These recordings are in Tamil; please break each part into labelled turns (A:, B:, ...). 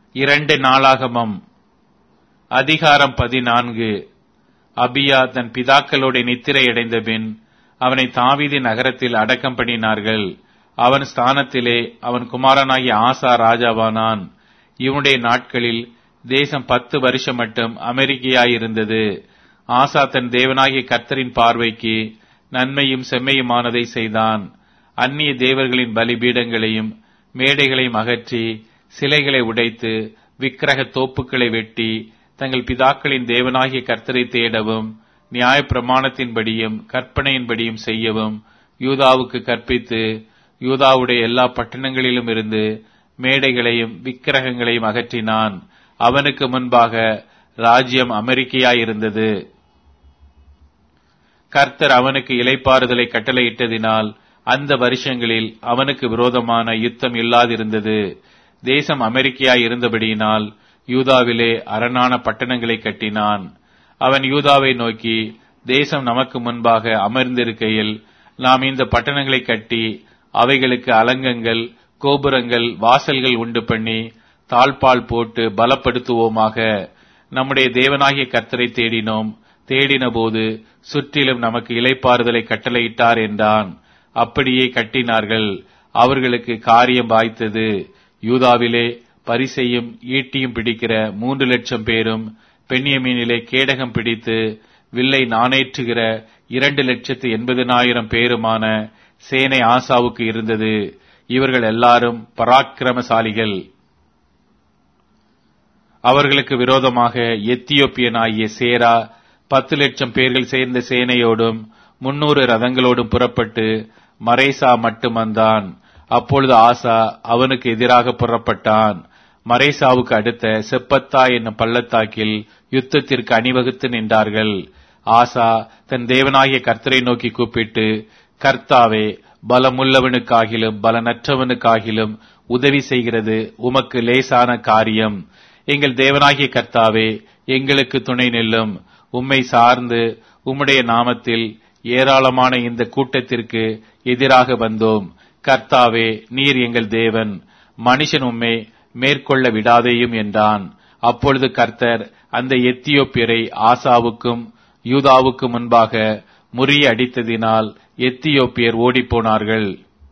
A: இரண்டு நாளாகமம் அதிகாரம் பதினான்கு அபியா தன் பிதாக்களோட நித்திரையடைந்த பின் அவனை தாவீதி நகரத்தில் அடக்கம் பண்ணினார்கள் அவன் ஸ்தானத்திலே அவன் குமாரனாகிய ஆசா ராஜாவானான் இவனுடைய நாட்களில் தேசம் பத்து வருஷம் மட்டும் அமெரிக்கையாயிருந்தது ஆசா தன் தேவனாகிய கர்த்தரின் பார்வைக்கு நன்மையும் செம்மையுமானதை செய்தான் அந்நிய தேவர்களின் பலிபீடங்களையும் மேடைகளையும் அகற்றி சிலைகளை உடைத்து விக்கிரக தோப்புக்களை வெட்டி தங்கள் பிதாக்களின் தேவனாகிய கர்த்தரை தேடவும் நியாய பிரமாணத்தின்படியும் கற்பனையின்படியும் செய்யவும் யூதாவுக்கு கற்பித்து யூதாவுடைய எல்லா பட்டணங்களிலும் இருந்து மேடைகளையும் விக்கிரகங்களையும் அகற்றினான் அவனுக்கு முன்பாக ராஜ்யம் அமெரிக்கையாயிருந்தது கர்த்தர் அவனுக்கு இலைப்பாறுதலை கட்டளையிட்டதினால் அந்த வருஷங்களில் அவனுக்கு விரோதமான யுத்தம் இல்லாதிருந்தது தேசம் அமெரிக்கையாய் இருந்தபடியினால் யூதாவிலே அரணான பட்டணங்களை கட்டினான் அவன் யூதாவை நோக்கி தேசம் நமக்கு முன்பாக அமர்ந்திருக்கையில் நாம் இந்த பட்டணங்களை கட்டி அவைகளுக்கு அலங்கங்கள் கோபுரங்கள் வாசல்கள் உண்டு பண்ணி தாழ்பால் போட்டு பலப்படுத்துவோமாக நம்முடைய தேவனாகிய கர்த்தரை தேடினோம் தேடின போது சுற்றிலும் நமக்கு இலைப்பாறுதலை கட்டளையிட்டார் என்றான் அப்படியே கட்டினார்கள் அவர்களுக்கு காரியம் வாய்த்தது யூதாவிலே பரிசையும் ஈட்டியும் பிடிக்கிற மூன்று லட்சம் பேரும் பெண்ணியமீனிலே கேடகம் பிடித்து வில்லை நாணேற்றுகிற இரண்டு லட்சத்து எண்பதினாயிரம் பேருமான சேனை ஆசாவுக்கு இருந்தது இவர்கள் எல்லாரும் பராக்கிரமசாலிகள் அவர்களுக்கு விரோதமாக எத்தியோப்பியனாகிய சேரா பத்து லட்சம் பேர்கள் சேர்ந்த சேனையோடும் முன்னூறு ரதங்களோடும் புறப்பட்டு மரேசா மட்டும் வந்தான் அப்பொழுது ஆசா அவனுக்கு எதிராக புறப்பட்டான் மரேசாவுக்கு அடுத்த செப்பத்தா என்னும் பள்ளத்தாக்கில் யுத்தத்திற்கு அணிவகுத்து நின்றார்கள் ஆசா தன் தேவனாகிய கர்த்தரை நோக்கி கூப்பிட்டு கர்த்தாவே பலமுள்ளவனுக்காகிலும் பலனற்றவனுக்காகிலும் உதவி செய்கிறது உமக்கு லேசான காரியம் எங்கள் தேவனாகிய கர்த்தாவே எங்களுக்கு துணை நில்லும் உம்மை சார்ந்து உம்முடைய நாமத்தில் ஏராளமான இந்த கூட்டத்திற்கு எதிராக வந்தோம் கர்த்தாவே நீர் எங்கள் தேவன் மனுஷன் உம்மை மேற்கொள்ள விடாதேயும் என்றான் அப்பொழுது கர்த்தர் அந்த எத்தியோப்பியரை ஆசாவுக்கும் யூதாவுக்கு முன்பாக முறியடித்ததினால் எத்தியோப்பியர் ஓடிப்போனார்கள்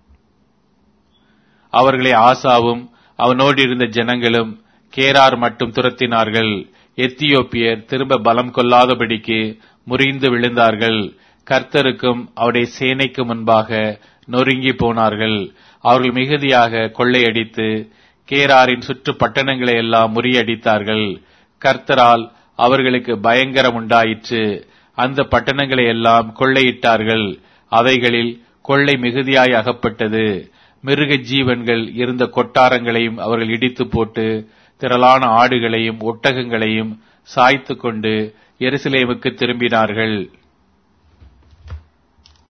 A: அவர்களை ஆசாவும் அவனோடு இருந்த ஜனங்களும் கேரார் மட்டும் துரத்தினார்கள் எத்தியோப்பியர் திரும்ப பலம் கொள்ளாதபடிக்கு முறிந்து விழுந்தார்கள் கர்த்தருக்கும் அவருடைய சேனைக்கு முன்பாக நொறுங்கி போனார்கள் அவர்கள் மிகுதியாக கொள்ளையடித்து கேராரின் சுற்று பட்டணங்களை எல்லாம் முறியடித்தார்கள் கர்த்தரால் அவர்களுக்கு பயங்கரம் உண்டாயிற்று அந்த பட்டணங்களை எல்லாம் கொள்ளையிட்டார்கள் அவைகளில் கொள்ளை மிகுதியாய் அகப்பட்டது மிருக ஜீவன்கள் இருந்த கொட்டாரங்களையும் அவர்கள் இடித்து போட்டு திரளான ஆடுகளையும் ஒட்டகங்களையும் சாய்த்து கொண்டு எருசலேமுக்கு திரும்பினார்கள்